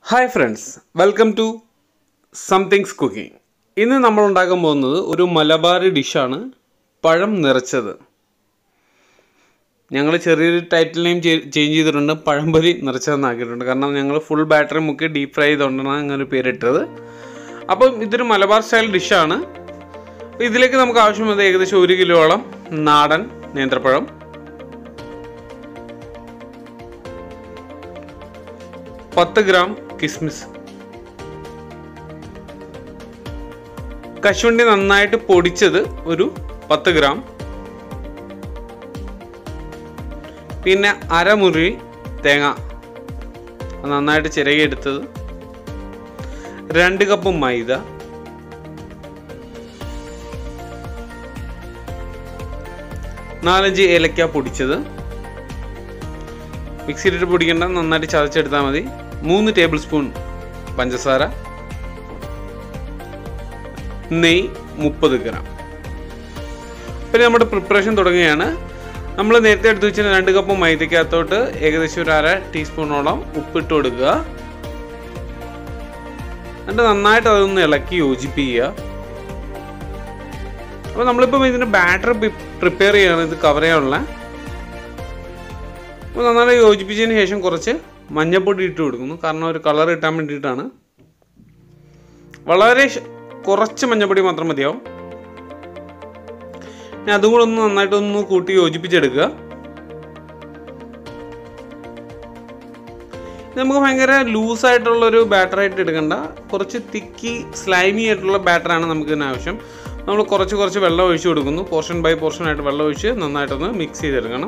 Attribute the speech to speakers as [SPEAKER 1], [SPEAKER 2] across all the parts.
[SPEAKER 1] hi friends welcome to something's cooking ഇന്ന് നമ്മൾ ഉണ്ടാക്കാൻ പോകുന്നത് ഒരു മലബാറി ഡിഷാണ് പഴം നിറച്ചത് ഞങ്ങൾ ചെറിയൊരു ടൈറ്റിൽ നെയിം ചേഞ്ച് ചെയ്തിട്ടുണ്ട് പഴംപൊരി നിറച്ചതെന്നാക്കിയിട്ടുണ്ട് കാരണം ഞങ്ങൾ ഫുൾ ബാറ്ററി മുക്കി ഡീപ്പ് ഫ്രൈ ചെയ്തുകൊണ്ടാണ് അങ്ങനെ ഒരു പേരിട്ടത് അപ്പം ഇതൊരു മലബാർ സ്റ്റൈൽ ഡിഷാണ് അപ്പോൾ ഇതിലേക്ക് നമുക്ക് ആവശ്യമുള്ളത് ഏകദേശം ഒരു കിലോളം നാടൻ നേന്ത്രപ്പഴം പത്ത് ഗ്രാം കിസ്മിസ് കശുവണ്ടി നന്നായിട്ട് പൊടിച്ചത് ഒരു പത്ത് ഗ്രാം പിന്നെ അരമുറി തേങ്ങ അത് നന്നായിട്ട് ചിരകിയെടുത്തത് രണ്ട് കപ്പ് മൈദ നാലഞ്ച് ഏലക്ക പൊടിച്ചത് മിക്സിയിലിട്ട് പൊടിക്കേണ്ട നന്നായിട്ട് ചതച്ചെടുത്താൽ മതി മൂന്ന് ടേബിൾ സ്പൂൺ പഞ്ചസാര നെയ് മുപ്പത് ഗ്രാം പിന്നെ നമ്മുടെ പ്രിപ്പറേഷൻ തുടങ്ങുകയാണ് നമ്മൾ നേരത്തെ എടുത്ത് വെച്ച രണ്ട് കപ്പ് മൈദയ്ക്കകത്തോട്ട് ഏകദേശം ഒരു അര ടീസ്പൂണോളം ഉപ്പിട്ട് കൊടുക്കുക എന്നിട്ട് നന്നായിട്ട് അതൊന്ന് ഇളക്കി യോജിപ്പിക്കുക അപ്പോൾ നമ്മളിപ്പോൾ ഇതിൻ്റെ ബാറ്റർ പ്രിപ്പയർ ചെയ്യണം ഇത് കവർ ചെയ്യാനുള്ള അപ്പോൾ നന്നായിട്ട് യോജിപ്പിച്ചതിന് ശേഷം കുറച്ച് മഞ്ഞപ്പൊടി ഇട്ട് കൊടുക്കുന്നു കാരണം ഒരു കളർ കിട്ടാൻ വേണ്ടിയിട്ടാണ് വളരെ കുറച്ച് മഞ്ഞപ്പൊടി മാത്രം മതിയാവും ഇനി അതും കൂടെ ഒന്ന് നന്നായിട്ട് ഒന്ന് കൂട്ടി യോജിപ്പിച്ചെടുക്കുക നമുക്ക് ഭയങ്കര ലൂസായിട്ടുള്ളൊരു ബാറ്ററായിട്ട് എടുക്കണ്ട കുറച്ച് തിക്കി സ്ലൈമി ആയിട്ടുള്ള ബാറ്ററാണ് നമുക്ക് ഇതിന് ആവശ്യം നമ്മൾ കുറച്ച് കുറച്ച് വെള്ളം ഒഴിച്ച് കൊടുക്കുന്നു പോർഷൻ ബൈ പോർഷൻ ആയിട്ട് വെള്ളം ഒഴിച്ച് നന്നായിട്ടൊന്ന് മിക്സ് ചെയ്തെടുക്കണം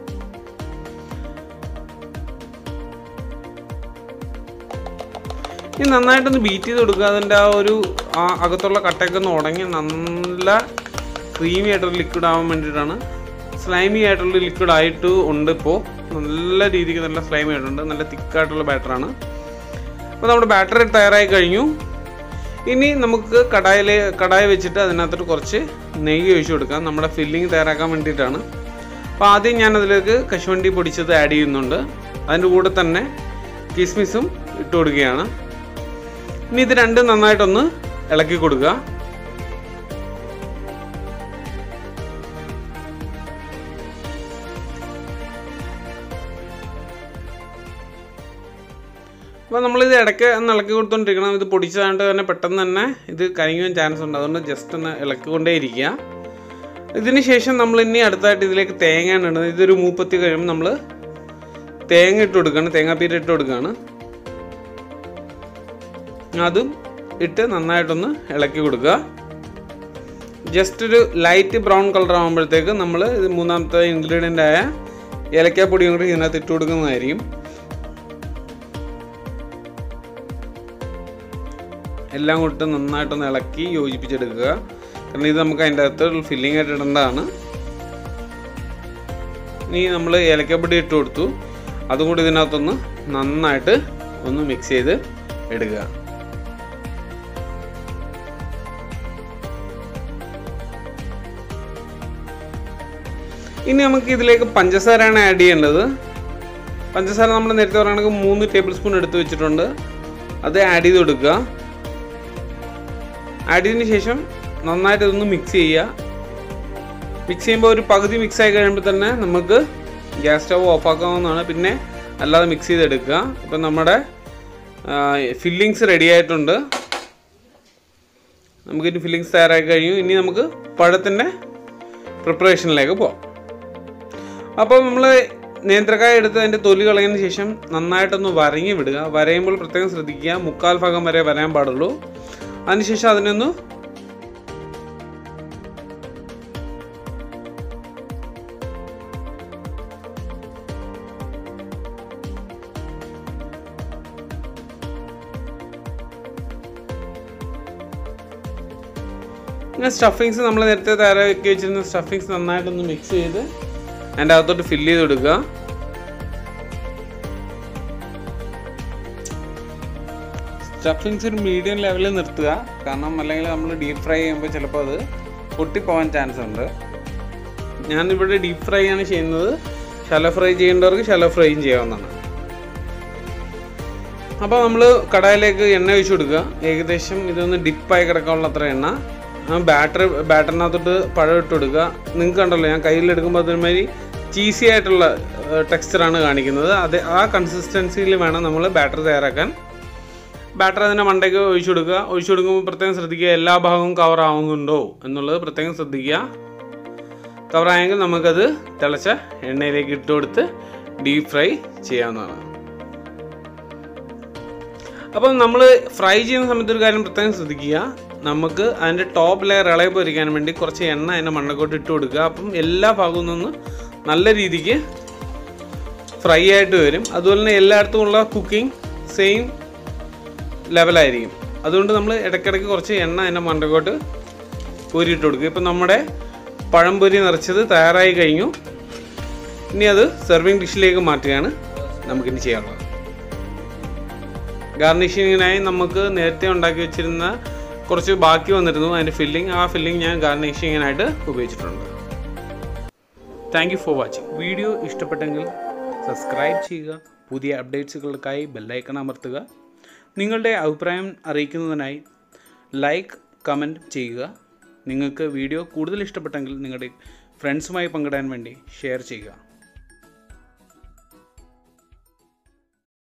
[SPEAKER 1] ഇനി നന്നായിട്ടൊന്ന് ബീറ്റ് ചെയ്ത് കൊടുക്കുക അതിൻ്റെ ആ ഒരു ആ അകത്തുള്ള കട്ടയൊക്കെ ഒന്ന് ഉടങ്ങി നല്ല ക്രീമി ആയിട്ടുള്ള ലിക്വിഡ് ആവാൻ വേണ്ടിയിട്ടാണ് സ്ലൈമി ആയിട്ടുള്ള ലിക്വിഡ് ആയിട്ട് ഉണ്ട് ഇപ്പോൾ നല്ല രീതിക്ക് നല്ല സ്ലൈമി ആയിട്ടുണ്ട് നല്ല തിക്കായിട്ടുള്ള ബാറ്ററാണ് അപ്പോൾ നമ്മുടെ ബാറ്ററി തയ്യാറായി കഴിഞ്ഞു ഇനി നമുക്ക് കടായിൽ കടായി വെച്ചിട്ട് അതിനകത്തോട്ട് കുറച്ച് നെയ്യ് ഒഴിച്ചു കൊടുക്കാം നമ്മുടെ ഫില്ലിങ് തയ്യാറാക്കാൻ വേണ്ടിയിട്ടാണ് അപ്പോൾ ആദ്യം ഞാൻ അതിലേക്ക് കശുവണ്ടി പൊടിച്ചത് ആഡ് ചെയ്യുന്നുണ്ട് അതിൻ്റെ കൂടെ തന്നെ കിസ്മിസും ഇട്ട് കൊടുക്കുകയാണ് ഇനി ഇത് രണ്ടും നന്നായിട്ടൊന്ന് ഇളക്കി കൊടുക്കുക അപ്പോൾ നമ്മളിത് ഇടയ്ക്ക് ഒന്ന് ഇളക്കി കൊടുത്തോണ്ടിരിക്കണം ഇത് പൊടിച്ചതാണ്ട് തന്നെ പെട്ടെന്ന് തന്നെ ഇത് കരിങ്ങുവാൻ ചാൻസ് ഉണ്ട് അതുകൊണ്ട് ജസ്റ്റ് ഒന്ന് ഇളക്കിക്കൊണ്ടേ ഇരിക്കുക ഇതിന് ശേഷം നമ്മൾ ഇനി അടുത്തായിട്ട് ഇതിലേക്ക് തേങ്ങയാണ് ഇടുന്നത് ഇതൊരു മൂപ്പത്തി കഴിയുമ്പോൾ നമ്മൾ തേങ്ങ ഇട്ട് കൊടുക്കുകയാണ് തേങ്ങാപ്പീര ഇട്ട് കൊടുക്കുകയാണ് അതും ഇട്ട് നന്നായിട്ടൊന്ന് ഇളക്കി കൊടുക്കുക ജസ്റ്റ് ഒരു ലൈറ്റ് ബ്രൗൺ കളർ ആകുമ്പോഴത്തേക്ക് നമ്മൾ ഇത് മൂന്നാമത്തെ ഇൻഗ്രീഡിയൻ്റ് ആയ ഏലക്കാപ്പൊടിയും കൂടി ഇതിനകത്ത് ഇട്ട് കൊടുക്കുന്നതായിരിക്കും എല്ലാം കൂട്ട് നന്നായിട്ടൊന്ന് ഇളക്കി യോജിപ്പിച്ചെടുക്കുക കാരണം ഇത് നമുക്ക് അതിൻ്റെ അകത്ത് ഫില്ലിംഗ് ആയിട്ട് ഇടേണ്ടതാണ് ഇനി നമ്മൾ ഏലക്കപ്പൊടി ഇട്ട് കൊടുത്തു അതും കൂടി ഇതിനകത്തൊന്ന് നന്നായിട്ട് ഒന്ന് മിക്സ് ചെയ്ത് എടുക്കുക ഇനി നമുക്ക് ഇതിലേക്ക് പഞ്ചസാരയാണ് ആഡ് ചെയ്യേണ്ടത് പഞ്ചസാര നമ്മൾ നേരത്തെ പറയുകയാണെങ്കിൽ മൂന്ന് ടേബിൾ സ്പൂൺ എടുത്ത് വെച്ചിട്ടുണ്ട് അത് ആഡ് ചെയ്ത് കൊടുക്കുക ആഡ് ചെയ്തതിന് ശേഷം നന്നായിട്ട് ഇതൊന്ന് മിക്സ് ചെയ്യുക മിക്സ് ചെയ്യുമ്പോൾ ഒരു പകുതി മിക്സ് ആയി കഴിയുമ്പോൾ തന്നെ നമുക്ക് ഗ്യാസ് സ്റ്റവ് ഓഫ് ആക്കാവുന്നതാണ് പിന്നെ അല്ലാതെ മിക്സ് ചെയ്തെടുക്കുക ഇപ്പം നമ്മുടെ ഫില്ലിങ്സ് റെഡി ആയിട്ടുണ്ട് നമുക്കിനി ഫില്ലിങ്സ് തയ്യാറായി കഴിഞ്ഞു ഇനി നമുക്ക് പഴത്തിൻ്റെ പ്രിപ്പറേഷനിലേക്ക് പോവാം അപ്പോൾ നമ്മൾ നേന്ത്രക്കായ എടുത്ത് അതിൻ്റെ തൊലി കളഞ്ഞതിന് ശേഷം നന്നായിട്ടൊന്ന് വരങ്ങി വിടുക വരയുമ്പോൾ പ്രത്യേകം ശ്രദ്ധിക്കുക മുക്കാൽ ഭാഗം വരെ വരാൻ പാടുള്ളൂ അതിനുശേഷം അതിനൊന്ന് പിന്നെ സ്റ്റഫിങ്സ് നമ്മൾ നേരത്തെ തയ്യാറാക്കി വെച്ചിരുന്ന സ്റ്റഫിങ്സ് നന്നായിട്ടൊന്ന് മിക്സ് ചെയ്ത് അതിൻ്റെ അകത്തോട്ട് ഫില്ല് ചെയ്ത് കൊടുക്കുക സ്റ്റഫിങ്സ് ഒരു മീഡിയം ലെവലിൽ നിർത്തുക കാരണം അല്ലെങ്കിൽ നമ്മൾ ഡീപ്പ് ഫ്രൈ ചെയ്യുമ്പോൾ ചിലപ്പോൾ അത് പൊട്ടിപ്പോവാൻ ചാൻസ് ഉണ്ട് ഞാനിവിടെ ഡീപ്പ് ഫ്രൈ ആണ് ചെയ്യുന്നത് ശല ഫ്രൈ ചെയ്യേണ്ടവർക്ക് ശല ഫ്രൈയും ചെയ്യാവുന്നതാണ് അപ്പോൾ നമ്മൾ കടായിലേക്ക് എണ്ണ ഒഴിച്ചു കൊടുക്കുക ഏകദേശം ഇതൊന്ന് ഡിപ്പായി കിടക്കാനുള്ള അത്ര എണ്ണ ആ ബാറ്റർ ബാറ്ററിനകത്തോട്ട് പഴം ഇട്ട് കൊടുക്കുക നിങ്ങൾക്ക് കണ്ടല്ലോ ഞാൻ കയ്യിലെടുക്കുമ്പോൾ അതിനുമാതിരി ചീസി ആയിട്ടുള്ള ടെക്സ്ചറാണ് കാണിക്കുന്നത് അത് ആ കൺസിസ്റ്റൻസിയിൽ വേണം നമ്മൾ ബാറ്റർ തയ്യാറാക്കാൻ ബാറ്റർ അതിൻ്റെ മണ്ടയ്ക്ക് ഒഴിച്ചു കൊടുക്കുക ഒഴിച്ചു കൊടുക്കുമ്പോൾ പ്രത്യേകം ശ്രദ്ധിക്കുക എല്ലാ ഭാഗവും കവർ ആവുന്നുണ്ടോ എന്നുള്ളത് പ്രത്യേകം ശ്രദ്ധിക്കുക കവറായെങ്കിൽ നമുക്കത് തിളച്ച എണ്ണയിലേക്ക് ഇട്ട് കൊടുത്ത് ഡീപ് ഫ്രൈ ചെയ്യാവുന്നതാണ് അപ്പം നമ്മൾ ഫ്രൈ ചെയ്യുന്ന സമയത്ത് ഒരു കാര്യം പ്രത്യേകം ശ്രദ്ധിക്കുക നമുക്ക് അതിൻ്റെ ടോപ്പ് ലെയർ ഇളകി പൊരിക്കാൻ വേണ്ടി കുറച്ച് എണ്ണ അതിൻ്റെ മണ്ണക്കോട്ട് ഇട്ട് കൊടുക്കുക അപ്പം എല്ലാ ഭാഗത്തു നിന്ന് നല്ല രീതിക്ക് ഫ്രൈ ആയിട്ട് വരും അതുപോലെ തന്നെ എല്ലായിടത്തും ഉള്ള കുക്കിംഗ് സെയിം ലെവലായിരിക്കും അതുകൊണ്ട് നമ്മൾ ഇടയ്ക്കിടയ്ക്ക് കുറച്ച് എണ്ണ അതിൻ്റെ മണ്ടക്കോട്ട് കോരിയിട്ട് കൊടുക്കുക ഇപ്പം നമ്മുടെ പഴംപൊരി നിറച്ചത് തയ്യാറായി കഴിഞ്ഞു ഇനി അത് സെർവിങ് ഡിഷിലേക്ക് മാറ്റുകയാണ് നമുക്കിനി ചെയ്യാനുള്ളത് ഗാർണിഷിങ്ങിനായി നമുക്ക് നേരത്തെ ഉണ്ടാക്കി വെച്ചിരുന്ന കുറച്ച് ബാക്കി വന്നിരുന്നു അതിൻ്റെ ഫില്ലിംഗ് ആ ഫില്ലിംഗ് ഞാൻ ഗാർണിഷിങ്ങിനായിട്ട് ഉപയോഗിച്ചിട്ടുണ്ട് thank you for watching video ഇഷ്ടപ്പെട്ടെങ്കിൽ സബ്സ്ക്രൈബ് ചെയ്യുക പുതിയ അപ്ഡേറ്റ്സുകൾക്കായി ബെല്ലൈക്കൺ അമർത്തുക നിങ്ങളുടെ അഭിപ്രായം അറിയിക്കുന്നതിനായി ലൈക്ക് കമൻറ്റ് ചെയ്യുക നിങ്ങൾക്ക് വീഡിയോ കൂടുതൽ ഇഷ്ടപ്പെട്ടെങ്കിൽ നിങ്ങളുടെ ഫ്രണ്ട്സുമായി പങ്കിടാൻ വേണ്ടി ഷെയർ ചെയ്യുക